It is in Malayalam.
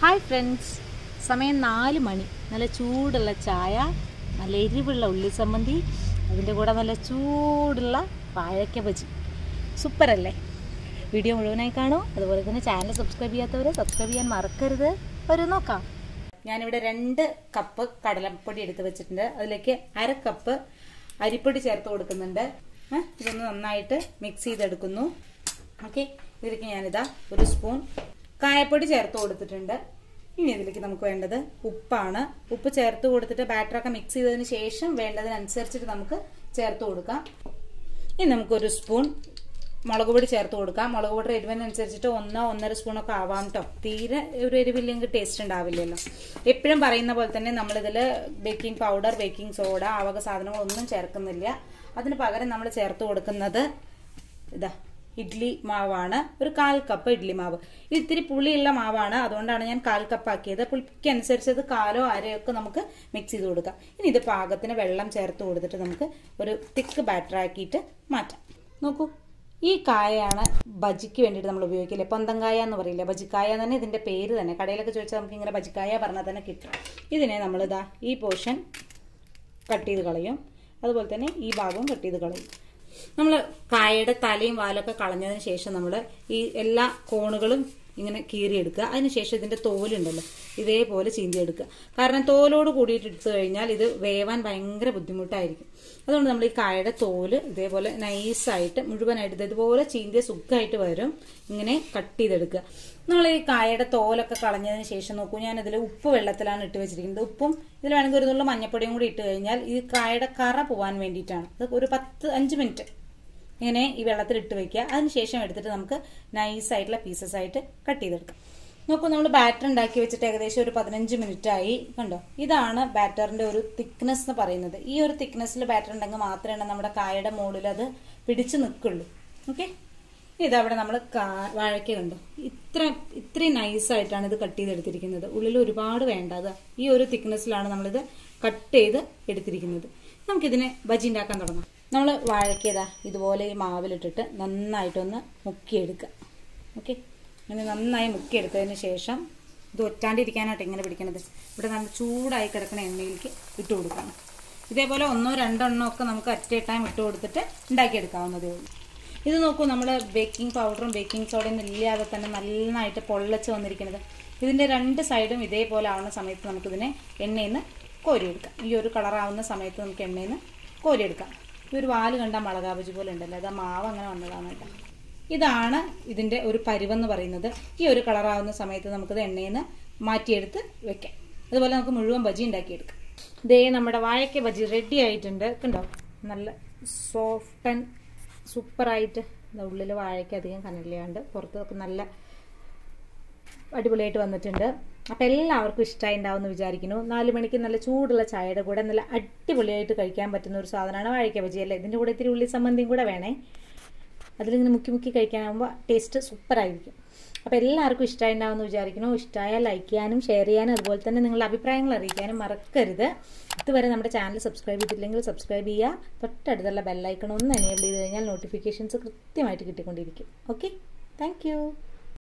ഹായ് ഫ്രണ്ട്സ് സമയം നാല് മണി നല്ല ചൂടുള്ള ചായ നല്ല എരിവുള്ള ഉള്ളി ചമ്മന്തി അതിൻ്റെ കൂടെ നല്ല ചൂടുള്ള വാഴയ്ക്ക ബജി സൂപ്പറല്ലേ വീഡിയോ മുഴുവനായി കാണൂ അതുപോലെ തന്നെ ചാനൽ സബ്സ്ക്രൈബ് ചെയ്യാത്തവർ സബ്സ്ക്രൈബ് ചെയ്യാൻ മറക്കരുത് ഒരു നോക്കാം ഞാനിവിടെ രണ്ട് കപ്പ് കടലപ്പൊടി എടുത്ത് വെച്ചിട്ടുണ്ട് അതിലേക്ക് അര കപ്പ് അരിപ്പൊടി ചേർത്ത് കൊടുക്കുന്നുണ്ട് ഏ, ഇതൊന്ന് നന്നായിട്ട് മിക്സ് ചെയ്തെടുക്കുന്നു ഓക്കെ ഇതിലേക്ക് ഞാനിതാ ഒരു സ്പൂൺ കായപ്പൊടി ചേർത്ത് കൊടുത്തിട്ടുണ്ട് ഇനി ഇതിലേക്ക് നമുക്ക് വേണ്ടത് ഉപ്പാണ് ഉപ്പ് ചേർത്ത് കൊടുത്തിട്ട് ബാറ്ററൊക്കെ മിക്സ് ചെയ്തതിന് ശേഷം വേണ്ടതിനനുസരിച്ചിട്ട് നമുക്ക് ചേർത്ത് കൊടുക്കാം ഇനി നമുക്കൊരു സ്പൂൺ മുളക് പൊടി ചേർത്ത് കൊടുക്കാം മുളക് പൊടി എരിവിനനുസരിച്ചിട്ട് ഒന്നോ ഒന്നര സ്പൂണൊക്കെ ആവാം കേട്ടോ തീരെ ഒരു എരിവില്ലെങ്കിൽ ടേസ്റ്റ് ഉണ്ടാവില്ലല്ലോ എപ്പോഴും പറയുന്ന പോലെ തന്നെ നമ്മളിതിൽ ബേക്കിംഗ് പൗഡർ ബേക്കിംഗ് സോഡ ആ വക സാധനങ്ങളൊന്നും ചേർക്കുന്നില്ല അതിന് പകരം നമ്മൾ ചേർത്ത് കൊടുക്കുന്നത് ഇതാ ഇഡ്ലി മാവാണ് ഒരു കാൽ കപ്പ് ഇഡ്ലി മാവ് ഇത് ഇത്തിരി പുളിയുള്ള മാവാണ് അതുകൊണ്ടാണ് ഞാൻ കാൽ കപ്പ് ആക്കിയത് പുളിക്ക് അനുസരിച്ച് അത് കാലോ അരയോ ഒക്കെ നമുക്ക് മിക്സ് ചെയ്ത് കൊടുക്കാം ഇനി ഇത് പാകത്തിന് വെള്ളം ചേർത്ത് കൊടുത്തിട്ട് നമുക്ക് ഒരു തിക്ക് ബാറ്റർ ആക്കിയിട്ട് മാറ്റാം നോക്കൂ ഈ കായയാണ് ബജിക്ക് വേണ്ടിയിട്ട് നമ്മൾ ഉപയോഗിക്കില്ലേ പൊന്തങ്കായ എന്ന് പറയില്ലേ ബജിക്കായ എന്ന് തന്നെ ഇതിന്റെ പേര് തന്നെ കടയിലൊക്കെ ചോദിച്ചാൽ നമുക്ക് ഇങ്ങനെ ബജിക്കായ പറഞ്ഞാൽ തന്നെ കിട്ടും ഇതിനെ നമ്മളിതാ ഈ പോർഷൻ കട്ട് ചെയ്ത് കളയും അതുപോലെ തന്നെ ഈ ഭാഗവും കട്ട് ചെയ്ത് കളയും നമ്മൾ കായയുടെ തലയും വാലൊക്കെ കളഞ്ഞതിന് ശേഷം നമ്മൾ ഈ എല്ലാ കോണുകളും ഇങ്ങനെ കീറിയെടുക്കുക അതിനുശേഷം ഇതിന്റെ തോലുണ്ടല്ലോ ഇതേപോലെ ചീന്തിയെടുക്കുക കാരണം തോലോട് കൂടിയിട്ട് എടുത്തു കഴിഞ്ഞാൽ ഇത് വേവാൻ ഭയങ്കര ബുദ്ധിമുട്ടായിരിക്കും അതുകൊണ്ട് നമ്മൾ ഈ കായയുടെ തോല് ഇതേപോലെ നൈസായിട്ട് മുഴുവനായിട്ട് ഇത് ഇതുപോലെ ചീന്തിയ സുഖമായിട്ട് വരും ഇങ്ങനെ കട്ട് ചെയ്തെടുക്കുക നമ്മൾ ഈ കായയുടെ തോലൊക്കെ കളഞ്ഞതിന് ശേഷം നോക്കൂ ഞാൻ ഇതിൽ ഉപ്പ് വെള്ളത്തിലാണ് ഇട്ട് വെച്ചിരിക്കുന്നത് ഉപ്പും ഇതിൽ വേണമെങ്കിൽ ഒരു നുള്ള മഞ്ഞപ്പൊടിയും കൂടി ഇട്ട് കഴിഞ്ഞാൽ ഈ കായയുടെ കറ പോവാൻ വേണ്ടിയിട്ടാണ് അത് ഒരു പത്ത് അഞ്ച് മിനിറ്റ് ഇങ്ങനെ ഈ വെള്ളത്തിൽ ഇട്ട് വെക്കുക അതിനുശേഷം എടുത്തിട്ട് നമുക്ക് നൈസ് ആയിട്ടുള്ള പീസസ് ആയിട്ട് കട്ട് ചെയ്തെടുക്കാം നോക്കൂ നമ്മൾ ബാറ്റർ ഉണ്ടാക്കി വെച്ചിട്ട് ഏകദേശം ഒരു പതിനഞ്ച് മിനിറ്റ് ആയി കണ്ടോ ഇതാണ് ബാറ്ററിന്റെ ഒരു തിക്നെസ് എന്ന് പറയുന്നത് ഈ ഒരു തിക്നെസ്സിൽ ബാറ്റർ ഉണ്ടെങ്കിൽ മാത്രമേ നമ്മുടെ കായയുടെ മുകളിൽ അത് പിടിച്ചു നിൽക്കുള്ളൂ ഓക്കെ ഇതവിടെ നമ്മൾ വാഴയ്ക്ക കണ്ടോ ഇത്ര ഇത്രയും നൈസായിട്ടാണ് ഇത് കട്ട് ചെയ്തെടുത്തിരിക്കുന്നത് ഉള്ളിൽ ഒരുപാട് വേണ്ടത് ഈ ഒരു തിക്നെസ്സിലാണ് നമ്മളിത് കട്ട് ചെയ്ത് എടുത്തിരിക്കുന്നത് നമുക്കിതിനെ ബജി ഉണ്ടാക്കാൻ തുടങ്ങാം നമ്മൾ വാഴയ്ക്കതാ ഇതുപോലെ ഈ മാവിലിട്ടിട്ട് നന്നായിട്ടൊന്ന് മുക്കിയെടുക്കുക ഓക്കെ അങ്ങനെ നന്നായി മുക്കിയെടുത്തതിന് ശേഷം ഇത് ഒറ്റാണ്ടിരിക്കാനായിട്ട് ഇങ്ങനെ പിടിക്കണത് ഇവിടെ നല്ല ചൂടായി കിടക്കുന്ന എണ്ണയിലേക്ക് ഇട്ട് കൊടുക്കണം ഇതേപോലെ ഒന്നോ രണ്ടെണ്ണോ ഒക്കെ നമുക്ക് അറ്റ് ടൈം ഇട്ട് കൊടുത്തിട്ട് ഉണ്ടാക്കിയെടുക്കാവുന്നതേ ഉള്ളൂ ഇത് നോക്കൂ നമ്മൾ ബേക്കിംഗ് പൗഡറും ബേക്കിംഗ് സോഡയും ഇല്ലാതെ തന്നെ നന്നായിട്ട് പൊള്ളച്ച് വന്നിരിക്കുന്നത് ഇതിൻ്റെ രണ്ട് സൈഡും ഇതേപോലെ ആവുന്ന സമയത്ത് നമുക്കിതിനെ എണ്ണയിൽ നിന്ന് കോരിയെടുക്കാം ഈ ഒരു കളറാവുന്ന സമയത്ത് നമുക്ക് എണ്ണയിൽ നിന്ന് കോരിയെടുക്കാം ഈ ഒരു വാല് കണ്ട മുളകാബജി പോലെ ഉണ്ടല്ലോ അത് ആ മാവ് അങ്ങനെ വന്നതാണ് കേട്ടോ ഇതാണ് ഇതിൻ്റെ ഒരു പരിവെന്ന് പറയുന്നത് ഈ ഒരു കളറാവുന്ന സമയത്ത് നമുക്കിത് എണ്ണയിൽ നിന്ന് മാറ്റിയെടുത്ത് വെക്കാം അതുപോലെ നമുക്ക് മുഴുവൻ ബജി ഉണ്ടാക്കിയെടുക്കാം ദേ നമ്മുടെ വാഴയ്ക്ക ബജി റെഡി ആയിട്ടുണ്ട് കണ്ടോ നല്ല സോഫ്റ്റ് ആൻഡ് സൂപ്പറായിട്ട് ഉള്ളിൽ വാഴയ്ക്ക് അധികം കനലിയാണ്ട് പുറത്തൊക്കെ നല്ല അടിപൊളിയായിട്ട് വന്നിട്ടുണ്ട് അപ്പോൾ എല്ലാവർക്കും ഇഷ്ടമായി ഉണ്ടാവുമെന്ന് വിചാരിക്കുന്നു നാല് മണിക്ക് നല്ല ചൂടുള്ള ചായയുടെ കൂടെ നല്ല അടിപൊളിയായിട്ട് കഴിക്കാൻ പറ്റുന്ന ഒരു സാധനമാണ് വാഴയ്ക്ക ബജി അല്ലേ ഇതിൻ്റെ കൂടെ ഇത്തിരി ഉള്ളി സംബന്ധിയും കൂടെ വേണേ അതിലിങ്ങനെ മുക്കി മുക്കി കഴിക്കാനാകുമ്പോൾ ടേസ്റ്റ് സൂപ്പറായിരിക്കും അപ്പോൾ എല്ലാവർക്കും ഇഷ്ടമായി ഉണ്ടാവുമെന്ന് വിചാരിക്കുന്നു ഇഷ്ടമായാൽ ലൈക്ക് ചെയ്യാനും ഷെയർ ചെയ്യാനും അതുപോലെ തന്നെ നിങ്ങളുടെ അഭിപ്രായങ്ങൾ അറിയിക്കാനും മറക്കരുത് ഇതുവരെ നമ്മുടെ ചാനൽ സബ്സ്ക്രൈബ് ചെയ്തിട്ടില്ലെങ്കിൽ സബ്സ്ക്രൈബ് ചെയ്യുക തൊട്ടടുത്തുള്ള ബെല്ലൈക്കൺ ഒന്ന് എനേബിൾ ചെയ്ത് കഴിഞ്ഞാൽ നോട്ടിഫിക്കേഷൻസ് കൃത്യമായിട്ട് കിട്ടിക്കൊണ്ടിരിക്കും ഓക്കെ താങ്ക്